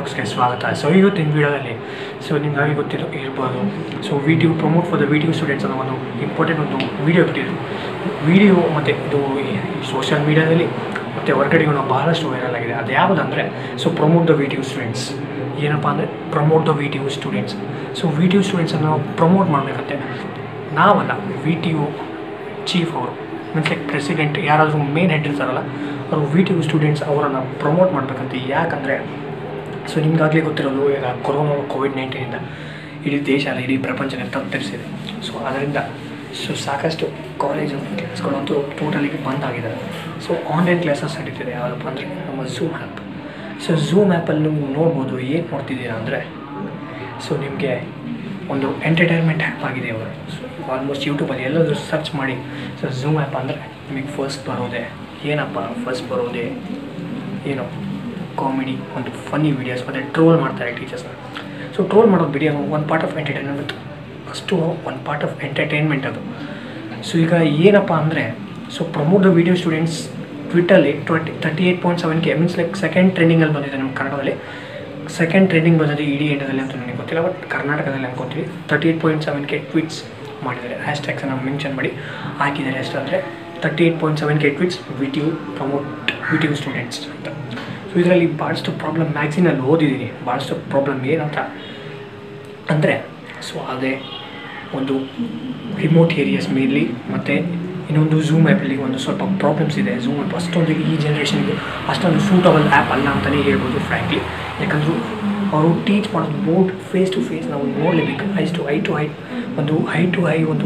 ವ್ಲಾಗ್ಸ್ಗೆ ಸ್ವಾಗತ ಸೊ ಇವತ್ತಿನ ವಿಡಿಯೋದಲ್ಲಿ ಸೊ ನಿಮ್ಗಾಗಿ ಗೊತ್ತಿರೋ ಇರ್ಬೋದು so V T U promote for the V T U students ಅನ್ನೋ ಒಂದು ಇಂಪಾರ್ಟೆಂಟ್ ಒಂದು ವಿಡಿಯೋ ಬಿಟ್ಟಿದ್ರು ವಿಡಿಯೋ ಮತ್ತು ಇದು ಸೋಷಿಯಲ್ ಮೀಡಿಯಾದಲ್ಲಿ ಮತ್ತು ಹೊರಗಡೆಗೂ ನಾವು ಬಹಳಷ್ಟು ವೈರಲ್ ಆಗಿದೆ ಅದು ಯಾವುದಂದರೆ so promote the V T U students ಏನಪ್ಪ ಅಂದರೆ promote the V T U students so V T U ಸ್ಟೂಡೆಂಟ್ಸನ್ನು ನಾವು ಪ್ರಮೋಟ್ ಮಾಡಬೇಕಂತೆ ನಾವಲ್ಲ ವಿ ಟಿ ಯು ಚೀಫ್ ಅವರು ಮೀನ್ಸ್ ಲೈಕ್ ಪ್ರೆಸಿಡೆಂಟ್ ಯಾರಾದರೂ ಮೇನ್ ಹೆಡ್ ಇರ್ತಾರಲ್ಲ ಅವರು ವಿ ಟಿ ಯು ಸ್ಟೂಡೆಂಟ್ಸ್ ಅವರನ್ನು ಪ್ರಮೋಟ್ ಮಾಡಬೇಕಂತ ಯಾಕಂದರೆ ಸೊ ನಿಮ್ಗಾಗಲೇ ಗೊತ್ತಿರೋದು ಈಗ ಕೊರೋನಾ ಕೋವಿಡ್ ನೈನ್ಟೀನಿಂದ ಇಡೀ ದೇಶ ಅಲ್ಲ ಇಡೀ ಪ್ರಪಂಚನೇ ತತ್ತರಿಸಿದೆ ಸೊ ಅದರಿಂದ ಸೊ ಸಾಕಷ್ಟು ಕಾಲೇಜು ಕ್ಲಾಸ್ಗಳಂತೂ ಟೋಟಲಿ ಬಂದ್ ಆಗಿದ್ದಾರೆ ಸೊ ಆನ್ಲೈನ್ ಕ್ಲಾಸಸ್ ನಡೀತಿದೆ ಯಾವುದಪ್ಪ ಅಂದರೆ ನಮ್ಮ ಝೂಮ್ ಆ್ಯಪ್ ಸೊ ಝೂಮ್ ಆ್ಯಪಲ್ಲಿ ನೀವು ನೋಡ್ಬೋದು ಏನು ನೋಡ್ತಿದ್ದೀರಾ ಅಂದರೆ ಸೊ ನಿಮಗೆ ಒಂದು ಎಂಟರ್ಟೈನ್ಮೆಂಟ್ ಆ್ಯಪ್ ಆಗಿದೆ ಅವರು ಸೊ ಆಲ್ಮೋಸ್ಟ್ ಯೂಟ್ಯೂಬಲ್ಲಿ ಎಲ್ಲಾದರೂ ಸರ್ಚ್ ಮಾಡಿ ಸೊ ಝೂಮ್ ಆ್ಯಪ್ ಅಂದರೆ ನಿಮಗೆ ಫಸ್ಟ್ ಬರೋದೆ ಏನಪ್ಪ ಫಸ್ಟ್ ಬರೋದೆ ಏನು ಕಾಮಿಡಿ ಒಂದು ಫನ್ನಿ ವೀಡಿಯೋಸ್ ಮತ್ತು ಟ್ರೋಲ್ ಮಾಡ್ತಾರೆ ಟೀಚರ್ಸ್ನ ಸೊ ಟ್ರೋಲ್ ಮಾಡೋದು ಬಿಡಿ ಒಂದು ಪಾರ್ಟ್ ಆಫ್ ಎಂಟರ್ಟೈನ್ಮೆಂಟ್ ಅಷ್ಟು ಒಂದು ಪಾರ್ಟ್ ಆಫ್ ಎಂಟರ್ಟೈನ್ಮೆಂಟ್ ಅದು ಸೊ ಈಗ ಏನಪ್ಪ ಅಂದರೆ so promote the video students ಟ್ವಿಟ್ಟಲ್ಲಿ twenty thirty eight point seven K means like second ಟ್ರೆಂಡಿಂಗಲ್ಲಿ ಬಂದಿದೆ ನಮ್ಮ ಕನ್ನಡದಲ್ಲಿ ಸೆಕೆಂಡ್ ಟ್ರೆಂಡಿಂಗ್ ಬಂದಿದೆ ಇಡೀ ಇಂಡಿಯಾದಲ್ಲಿ ಅಂತ ನನಗೆ ಗೊತ್ತಿಲ್ಲ ಬಟ್ ಕರ್ನಾಟಕದಲ್ಲಿ ಅನ್ಕೊತೀವಿ thirty eight point seven K tweets ಮಾಡಿದ್ದಾರೆ ಹ್ಯಾಶ್ ಟ್ಯಾಗ್ಸನ್ನು ಮೆನ್ಷನ್ ಮಾಡಿ ಹಾಕಿದ್ದಾರೆ ಎಷ್ಟಂದರೆ thirty eight point seven K tweets V T U promote V T U students ಅಂತ ಸೊ ಇದರಲ್ಲಿ ಭಾಳಷ್ಟು ಪ್ರಾಬ್ಲಮ್ ಮ್ಯಾಗ್ಝಿನಲ್ಲಿ ಓದಿದ್ದೀನಿ ಭಾಳಷ್ಟು ಪ್ರಾಬ್ಲಮ್ ಏನಂತ ಅಂದರೆ ಸೊ ಅದೇ ಒಂದು ರಿಮೋಟ್ ಏರಿಯಾಸ್ ಮೇನ್ಲಿ ಮತ್ತು ಇನ್ನೊಂದು ಝೂಮ್ ಆ್ಯಪಲ್ಲಿ ಒಂದು ಸ್ವಲ್ಪ ಪ್ರಾಬ್ಲಮ್ಸ್ ಇದೆ ಝೂಮ್ ಆ್ಯಪ್ ಅಷ್ಟೊಂದು ಈ ಜನ್ರೇಷನ್ಗೆ ಅಷ್ಟೊಂದು ಸೂಟಬಲ್ ಆ್ಯಪ್ ಅಲ್ಲ ಅಂತಲೇ ಹೇಳ್ಬೋದು ಫ್ರ್ಯಾಂಕ್ಲಿ ಯಾಕಂದ್ರೆ ಅವರು ಟೀಚ್ ಮಾಡೋದು ಬೋರ್ಡ್ ಫೇಸ್ ಟು ಫೇಸ್ ನಾವು ನೋಡಲೇಬೇಕು eyes to eye to eye ಒಂದು ಐ ಟು ಐ ಒಂದು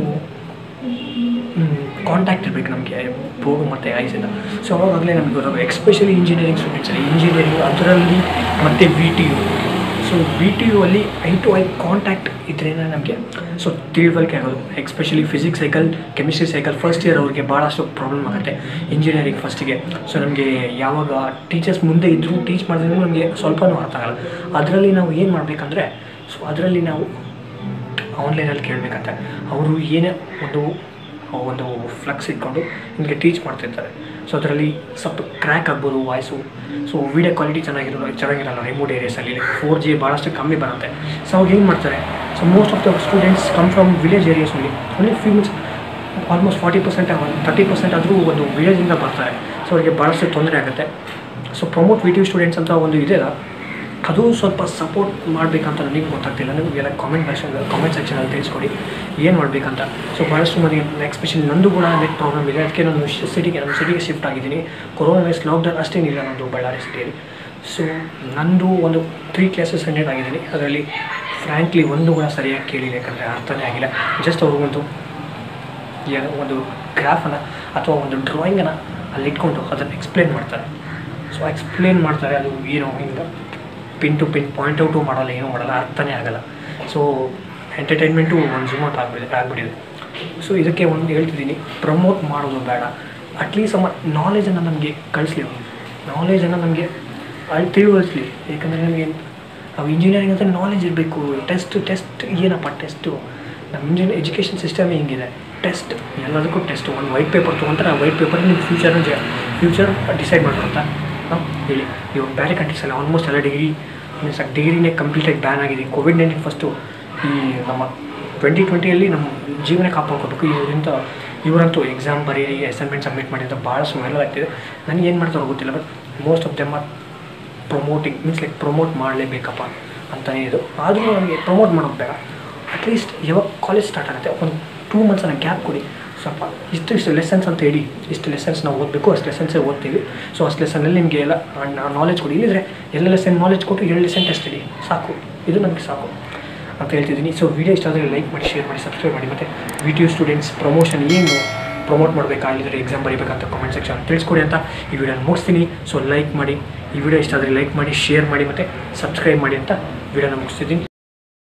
ಕಾಂಟ್ಯಾಕ್ಟ್ ಇರಬೇಕು ನಮಗೆ ಬೋರ್ಡು ಮತ್ತು ಐಸಿಂದ ಸೊ ಅವಾಗಲೇ ನಮಗೆ ಗೊತ್ತಾಗ ಎಕ್ಸ್ಪೆಷಲಿ ಇಂಜಿನಿಯರಿಂಗ್ ಸ್ಟೂಡೆಂಟ್ಸಲ್ಲಿ ಇಂಜಿನಿಯರಿಂಗ್ ಅದರಲ್ಲಿ ಮತ್ತು V T U so V T U ಅಲ್ಲಿ ಐ ಟು ಐ ಕಾಂಟ್ಯಾಕ್ಟ್ ಇದ್ರೇ ನಮಗೆ ಸೊ ತಿಳುವಳಿಕೆ ಆಗೋದು especially physics cycle chemistry cycle first year ಅವ್ರಿಗೆ ಭಾಳಷ್ಟು ಪ್ರಾಬ್ಲಮ್ ಆಗುತ್ತೆ ಇಂಜಿನಿಯರಿಂಗ್ ಫಸ್ಟಿಗೆ ಸೊ ನಮಗೆ ಯಾವಾಗ ಟೀಚರ್ಸ್ ಮುಂದೆ ಇದ್ದರೂ ಟೀಚ್ ಮಾಡಿದ್ರು ನಮಗೆ ಸ್ವಲ್ಪನೂ ಅರ್ಥ ಆಗಲ್ಲ ಅದರಲ್ಲಿ ನಾವು ಏನು ಮಾಡಬೇಕಂದ್ರೆ ಸೊ ಅದರಲ್ಲಿ ನಾವು ಆನ್ಲೈನಲ್ಲಿ ಕೇಳಬೇಕಂತ ಅವರು ಏನೇ ಒಂದು ಒಂದು ಫ್ಲಕ್ಸ್ ಇಟ್ಕೊಂಡು ನಿಮಗೆ ಟೀಚ್ ಮಾಡ್ತಿರ್ತಾರೆ ಸೊ ಅದರಲ್ಲಿ ಸ್ವಲ್ಪ ಕ್ರ್ಯಾಕ್ ಆಗ್ಬೋದು ವಾಯ್ಸು ಸೊ ವೀಡಿಯೋ ಕ್ವಾಲಿಟಿ ಚೆನ್ನಾಗಿರೋ ಚೆನ್ನಾಗಿರಲ್ಲ ರಿಮೋಟ್ ಏರಿಯಾಸಲ್ಲಿ ಫೋರ್ ಜಿ ಭಾಳಷ್ಟು ಕಮ್ಮಿ ಬರುತ್ತೆ ಸೊ ಅವಾಗ ಏನು ಮಾಡ್ತಾರೆ so most of the students come from village areas only only few means almost forty percent thirty percent ಆದರೂ ಒಂದು ವಿಲೇಜಿಂದ ಬರ್ತಾರೆ ಸೊ ಅವರಿಗೆ ಭಾಳಷ್ಟು ತೊಂದರೆ ಆಗುತ್ತೆ so promote V T students ಅಂತ ಒಂದು ಇದೆಯಲ್ಲ ಅದು ಸ್ವಲ್ಪ ಸಪೋರ್ಟ್ ಮಾಡಬೇಕಂತ ನನಗೆ ಗೊತ್ತಾಗ್ತಿಲ್ಲ ನಿಮಗೆಲ್ಲ ಕಾಮೆಂಟ್ ಸೆಕ್ಷನ್ ಕಾಮೆಂಟ್ ಸೆಕ್ಷನಲ್ಲಿ ತಿಳಿಸ್ಕೊಡಿ ಏನು ಮಾಡಬೇಕಂತ ಸೊ ಭಾಳಷ್ಟು ಮಂದಿ ಎಕ್ಸ್ಪೆಷಲಿ ನಂದು ಕೂಡ ನೆಟ್ ಪ್ರಾಬ್ಲಮ್ ಇದೆ ಅದಕ್ಕೆ ನಾನು ಸಿಟಿಗೆ ನಮ್ಮ ಸಿಟಿಗೆ ಶಿಫ್ಟ್ ಆಗಿದ್ದೀನಿ ಕೊರೋನಾ ವೈಸ್ ಲಾಕ್ಡೌನ್ ಅಷ್ಟೇನಿಲ್ಲ ನಂದು ಬಳ್ಳಾರಿ ಸಿಟಿಯಲ್ಲಿ ಸೊ ನಂದು ಒಂದು ತ್ರೀ ಕ್ಲಾಸಸ್ ಅಟೆಂಡ್ ಆಗಿದ್ದೀನಿ ಅದರಲ್ಲಿ ಫ್ರ್ಯಾಂಕ್ಲಿ ಒಂದು ಕೂಡ ಸರಿಯಾಗಿ ಕೇಳಿಲ್ಲ ಯಾಕಂದರೆ ಅರ್ಥನೇ ಆಗಿಲ್ಲ ಜಸ್ಟ್ ಅವರು ಒಂದು ಏನೋ ಒಂದು ಗ್ರಾಫನ್ನು ಅಥವಾ ಒಂದು ಡ್ರಾಯಿಂಗನ್ನು ಅಲ್ಲಿ ಇಟ್ಕೊಂಡು ಅದನ್ನು ಎಕ್ಸ್ಪ್ಲೇನ್ ಮಾಡ್ತಾರೆ ಸೊ ಎಕ್ಸ್ಪ್ಲೇನ್ ಮಾಡ್ತಾರೆ ಅದು ಏನೋ ಹಿಂಗೆ pin to pin point out ಮಾಡಲ್ಲ ಏನೂ ಮಾಡಲ್ಲ ಅರ್ಥನೇ ಆಗಲ್ಲ ಸೊ ಎಂಟರ್ಟೈನ್ಮೆಂಟು ಒಂದು ಝುಮಟ್ ಆಗಿಬಿಟ್ಟಿದೆ ಆಗಿಬಿಟ್ಟಿದೆ ಸೊ ಇದಕ್ಕೆ ಒಂದು ಹೇಳ್ತಿದ್ದೀನಿ ಪ್ರಮೋಟ್ ಮಾಡೋದು ಬೇಡ ಅಟ್ಲೀಸ್ಟ್ ನಮ್ಮ ನಾಲೆಜನ್ನು ನಮಗೆ ಕಳಿಸ್ಲಿ ನಾಲೆಜನ್ನು ನಮಗೆ ಅಲ್ಲಿ ತಿಳುವಳಿಸ್ಲಿ ಯಾಕಂದರೆ ನಮಗೆ ನಾವು ಇಂಜಿನಿಯರಿಂಗ್ ಅಂತ ನಾಲೆಜ್ ಇರಬೇಕು ಟೆಸ್ಟ್ ಟೆಸ್ಟ್ ಏನಪ್ಪ ಟೆಸ್ಟು ನಮ್ಮ ಇಂಜಿನ್ ಎಜುಕೇಷನ್ ಸಿಸ್ಟಮೇ ಹಿಂಗಿದೆ ಟೆಸ್ಟ್ ಎಲ್ಲದಕ್ಕೂ ಟೆಸ್ಟ್ ಒಂದು ವೈಟ್ ಪೇಪರ್ ತೊಗೊಂತಾರೆ ಆ ವೈಟ್ ಪೇಪರ್ ನಿಮ್ಮ ಫ್ಯೂಚರ್ನ ಫ್ಯೂಚರ್ ಡಿಸೈಡ್ ಮಾಡ್ಕೊಂತ ಹಾಂ ಹೇಳಿ ಇವಾಗ ಬೇರೆ ಕಂಟ್ರೀಸಲ್ಲಿ ಆಲ್ಮೋಸ್ಟ್ ಎಲ್ಲ ಡಿಗ್ರಿ ಮೀನ್ಸ್ ಡಿಗ್ರಿನೇ ಕಂಪ್ಲೀಟಾಗಿ ಬ್ಯಾನ್ ಆಗಿದೆ ಕೋವಿಡ್ ನೈನ್ಟೀನ್ ಫಸ್ಟು ಈ ನಮ್ಮ ಟ್ವೆಂಟಿ ಟ್ವೆಂಟಿಯಲ್ಲಿ ನಮ್ಮ ಜೀವನ ಕಾಪಾಡ್ಕೋಬೇಕು ಇವರಿಂದ ಇವರಂತೂ ಎಕ್ಸಾಮ್ ಬರೀರಿ ಅಸೈನ್ಮೆಂಟ್ ಸಬ್ಮಿಟ್ ಮಾಡಿ ಅಂತ ಭಾಳ ವೈರಲ್ ಆಗ್ತಿದೆ ನನಗೆ ಏನು ಮಾಡ್ತಾರೋ ಗೊತ್ತಿಲ್ಲ but most of them are promoting means like promote ಮಾಡಲೇಬೇಕಪ್ಪ ಅಂತಲೇ ಇದು ಆದರೂ ನನಗೆ ಪ್ರಮೋಟ್ ಮಾಡೋದು ಬೇಡ ಅಟ್ಲೀಸ್ಟ್ ಯಾವಾಗ ಕಾಲೇಜ್ ಸ್ಟಾರ್ಟ್ ಆಗುತ್ತೆ ಒಂದು ಟೂ ಮಂತ್ಸನ್ನು ಗ್ಯಾಪ್ ಕೊಡಿ ಸ್ವಲ್ಪ ಇಷ್ಟು ಇಷ್ಟು ಲೆಸನ್ಸ್ ಅಂತ ಹೇಳಿ ಇಷ್ಟು ಲೆಸನ್ಸ್ ನಾವು ಓದಬೇಕು ಅಷ್ಟು ಲೆಸನ್ಸೇ ಓದ್ತೀವಿ ಸೊ ಅಷ್ಟು ಲೆಸನ್ನಲ್ಲಿ ನಿಮಗೆ ಎಲ್ಲ ನಾಲೆಜ್ ಕೊಡಿ ಇಲ್ಲಿದ್ರೆ ಎಲ್ಲ ಲೆಸನ್ ನಾಲೆಜ್ ಕೊಟ್ಟು ಎರಡು ಲೆಸನ್ ಟೆಸ್ಟ್ ಇಡಿ ಸಾಕು ಇದು ನಮಗೆ ಸಾಕು ಅಂತ ಹೇಳ್ತಿದ್ದೀನಿ ಸೊ ವಿಡಿಯೋ ಇಷ್ಟ ಆದರೆ ಲೈಕ್ ಮಾಡಿ ಶೇರ್ ಮಾಡಿ ಸಬ್ಸ್ಕ್ರೈಬ್ ಮಾಡಿ ಮತ್ತು V T U students promotion ಏನು ಪ್ರಮೋಟ್ ಮಾಡಬೇಕಾ ಇಲ್ಲಿದ್ರೆ ಎಕ್ಸಾಮ್ ಬರೀಬೇಕಂತ ಕಾಮೆಂಟ್ ಸೆಕ್ಷನ್ ತಿಳಿಸ್ಕೊಡಿ ಅಂತ ಈ ವಿಡಿಯೋನ ಮುಗಿಸ್ತೀನಿ ಸೊ ಲೈಕ್ ಮಾಡಿ ಈ ವಿಡಿಯೋ ಇಷ್ಟ ಆದರೆ ಲೈಕ್ ಮಾಡಿ ಶೇರ್ ಮಾಡಿ ಮತ್ತು ಸಬ್ಸ್ಕ್ರೈಬ್ ಮಾಡಿ ಅಂತ ವಿಡಿಯೋನ ಮುಗಿಸ್ತಿದ್ದೀನಿ